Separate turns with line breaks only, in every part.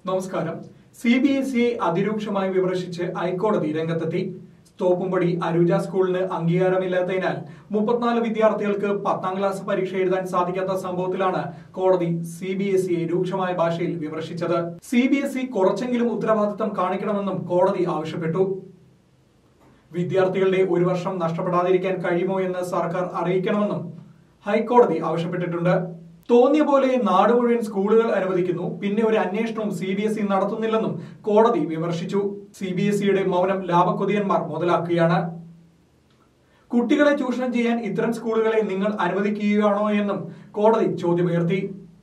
നമസ്കാരം C B S ഇയെ അതിരൂക്ഷമായി വിമർശിച്ച് ഹൈക്കോടതി രംഗത്തെത്തി തോപ്പുംപടി അരൂജ സ്കൂളിന് അംഗീകാരമില്ലാത്തതിനാൽ മുപ്പത്തിനാല് വിദ്യാർത്ഥികൾക്ക് പത്താം ക്ലാസ് പരീക്ഷ എഴുതാൻ സാധിക്കാത്ത സംഭവത്തിലാണ് കോടതി സി ബി എസ് ഇയെ രൂക്ഷമായ ഭാഷയിൽ വിമർശിച്ചത് സി ബി എസ് ഇ കുറച്ചെങ്കിലും ഉത്തരവാദിത്തം കാണിക്കണമെന്നും കോടതി ആവശ്യപ്പെട്ടു വിദ്യാർത്ഥികളുടെ ഒരു വർഷം നഷ്ടപ്പെടാതിരിക്കാൻ കഴിയുമോ എന്ന് സർക്കാർ അറിയിക്കണമെന്നും ഹൈക്കോടതി ആവശ്യപ്പെട്ടിട്ടുണ്ട് തോന്നിയ പോലെ നാട് മുഴുവൻ സ്കൂളുകൾ അനുവദിക്കുന്നു പിന്നെ ഒരു അന്വേഷണവും സി ബി എസ് ഇ നടത്തുന്നില്ലെന്നും കോടതി വിമർശിച്ചു സി ബി എസ് ഇയുടെ മൗനം ലാഭക്കൊതിയന്മാർ മുതലാക്കുകയാണ് കുട്ടികളെ ചൂഷണം ചെയ്യാൻ ഇത്തരം സ്കൂളുകളെ നിങ്ങൾ അനുവദിക്കുകയാണോ എന്നും കോടതി ചോദ്യമുയർത്തി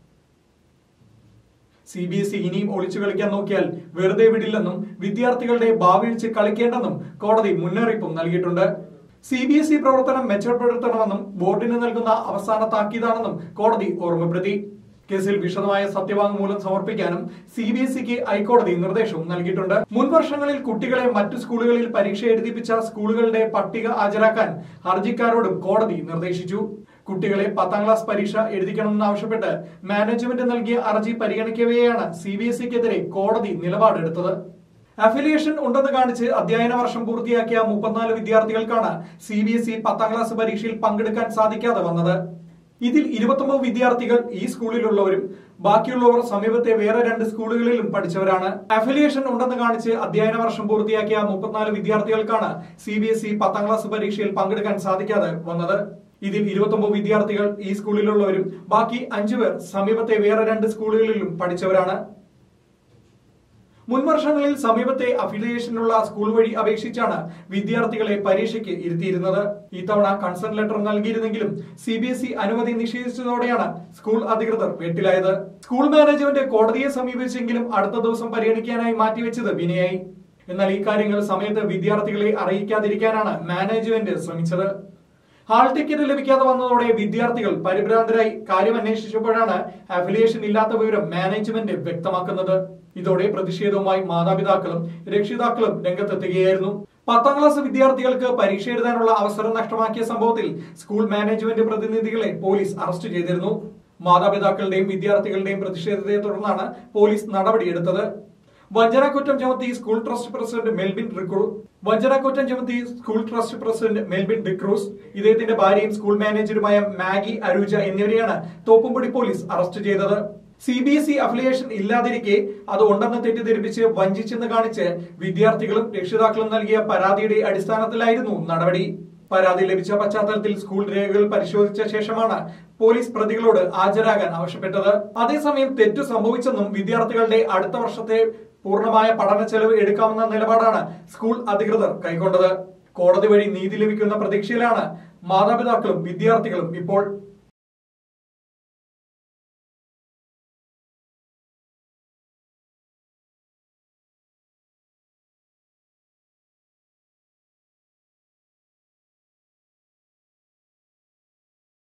സി ബി എസ് ഇ ഇനിയും ഒളിച്ചു കളിക്കാൻ നോക്കിയാൽ വെറുതെ വിടില്ലെന്നും വിദ്യാർത്ഥികളുടെ ഭാവി വെച്ച് കളിക്കേണ്ടെന്നും കോടതി മുന്നറിയിപ്പും നൽകിയിട്ടുണ്ട് സി ബി എസ് ഇ പ്രവർത്തനം മെച്ചപ്പെടുത്തണമെന്നും ബോർഡിന് നൽകുന്ന അവസാന താക്കീതാണെന്നും കോടതി ഓർമ്മപ്പെടുത്തി കേസിൽ വിശദമായ സത്യവാങ്മൂലം സമർപ്പിക്കാനും സി ബി എസ് ഇക്ക് ഹൈക്കോടതി നിർദ്ദേശവും നൽകിയിട്ടുണ്ട് മുൻ വർഷങ്ങളിൽ കുട്ടികളെ മറ്റു സ്കൂളുകളിൽ പരീക്ഷ എഴുതിപ്പിച്ച സ്കൂളുകളുടെ പട്ടിക ഹാജരാക്കാൻ ഹർജിക്കാരോടും കോടതി നിർദ്ദേശിച്ചു കുട്ടികളെ പത്താം ക്ലാസ് പരീക്ഷ എഴുതിക്കണമെന്നാവശ്യപ്പെട്ട് മാനേജ്മെന്റ് നൽകിയ ഹർജി പരിഗണിക്കവെയാണ് സി ബി എസ് ഇക്കെതിരെ കോടതി നിലപാടെടുത്തത് അഫിലിയേഷൻ ഉണ്ടെന്ന് കാണിച്ച് അധ്യയന വർഷം പൂർത്തിയാക്കിയ മുപ്പത്തിനാല് വിദ്യാർത്ഥികൾക്കാണ് സി ബി എസ് ഇ പത്താം ക്ലാസ് പരീക്ഷയിൽ പങ്കെടുക്കാൻ സാധിക്കാതെ വന്നത് ഇതിൽ ഇരുപത്തൊമ്പത് വിദ്യാർത്ഥികൾ ഈ സ്കൂളിലുള്ളവരും ബാക്കിയുള്ളവർ സമീപത്തെ വേറെ രണ്ട് സ്കൂളുകളിലും പഠിച്ചവരാണ് അഫിലിയേഷൻ ഉണ്ടെന്ന് കാണിച്ച് അധ്യയന വർഷം പൂർത്തിയാക്കിയ മുപ്പത്തിനാല് വിദ്യാർത്ഥികൾക്കാണ് സി ബി എസ് ഇ പത്താം ക്ലാസ് പരീക്ഷയിൽ പങ്കെടുക്കാൻ സാധിക്കാതെ വന്നത് ഇതിൽ ഇരുപത്തൊമ്പത് വിദ്യാർത്ഥികൾ ഈ സ്കൂളിലുള്ളവരും ബാക്കി അഞ്ചുപേർ സമീപത്തെ വേറെ രണ്ട് സ്കൂളുകളിലും പഠിച്ചവരാണ് മുൻവർഷങ്ങളിൽ സമീപത്തെ അഫിലിയേഷനുള്ള സ്കൂൾ വഴി അപേക്ഷിച്ചാണ് വിദ്യാർത്ഥികളെ പരീക്ഷയ്ക്ക് ഇരുത്തിയിരുന്നത് ഇത്തവണ കൺസേൺ ലെറ്റർ നൽകിയിരുന്നെങ്കിലും സി ബി എസ് ഇ അനുമതി നിഷേധിച്ചതോടെയാണ് സ്കൂൾ അധികൃതർ വെട്ടിലായത് സ്കൂൾ മാനേജ്മെന്റ് കോടതിയെ സമീപിച്ചെങ്കിലും അടുത്ത ദിവസം പരിഗണിക്കാനായി മാറ്റിവെച്ചത് വിനയായി എന്നാൽ ഈ കാര്യങ്ങൾ സമയത്ത് വിദ്യാർത്ഥികളെ അറിയിക്കാതിരിക്കാനാണ് മാനേജ്മെന്റ് ശ്രമിച്ചത് ഹാൾ ടിക്കറ്റ് ലഭിക്കാതെ വന്നതോടെ വിദ്യാർത്ഥികൾ പരിഭ്രാന്തരായി കാര്യം അന്വേഷിച്ചപ്പോഴാണ് അഫിലിയേഷൻ ഇല്ലാത്ത വിവരം മാനേജ്മെന്റ് വ്യക്തമാക്കുന്നത് ഇതോടെ പ്രതിഷേധവുമായി മാതാപിതാക്കളും രക്ഷിതാക്കളും രംഗത്തെത്തുകയായിരുന്നു പത്താം ക്ലാസ് വിദ്യാർത്ഥികൾക്ക് പരീക്ഷ എഴുതാനുള്ള അവസരം നഷ്ടമാക്കിയ സംഭവത്തിൽ സ്കൂൾ മാനേജ്മെന്റ് പ്രതിനിധികളെ പോലീസ് അറസ്റ്റ് ചെയ്തിരുന്നു മാതാപിതാക്കളുടെയും വിദ്യാർത്ഥികളുടെയും പ്രതിഷേധത്തെ തുടർന്നാണ് പോലീസ് നടപടിയെടുത്തത് വഞ്ചനാക്കുറ്റം ചുമത്തി സ്കൂൾ ട്രസ്റ്റ് പ്രസിഡന്റ് മെൽബിൻ റിക്രൂ വഞ്ചനാക്കുറ്റം ചുമത്തി school trust president Melbin D'Cruz ഇദ്ദേഹത്തിന്റെ ഭാര്യയും സ്കൂൾ മാനേജറുമായ മാഗി അരൂജ എന്നിവരെയാണ് തോപ്പുംപടി പോലീസ് അറസ്റ്റ് ചെയ്തത് C B S E affiliation ഇല്ലാതിരിക്കെ അത് ഉണ്ടെന്ന് തെറ്റിദ്ധരിപ്പിച്ച് വഞ്ചിച്ചെന്ന് കാണിച്ച് വിദ്യാർത്ഥികളും രക്ഷിതാക്കളും നൽകിയ പരാതിയുടെ അടിസ്ഥാനത്തിലായിരുന്നു നടപടി പരാതി ലഭിച്ച പശ്ചാത്തലത്തിൽ സ്കൂൾ രേഖകൾ പരിശോധിച്ച ശേഷമാണ് പോലീസ് പ്രതികളോട് ഹാജരാകാൻ ആവശ്യപ്പെട്ടത് അതേസമയം തെറ്റു സംഭവിച്ചെന്നും വിദ്യാർത്ഥികളുടെ അടുത്ത വർഷത്തെ പൂർണ്ണമായ പഠന ചെലവ് എടുക്കാമെന്ന നിലപാടാണ് സ്കൂൾ അധികൃതർ കൈക്കൊണ്ടത് കോടതി വഴി നീതി ലഭിക്കുന്ന പ്രതീക്ഷയിലാണ് മാതാപിതാക്കളും വിദ്യാർത്ഥികളും ഇപ്പോൾ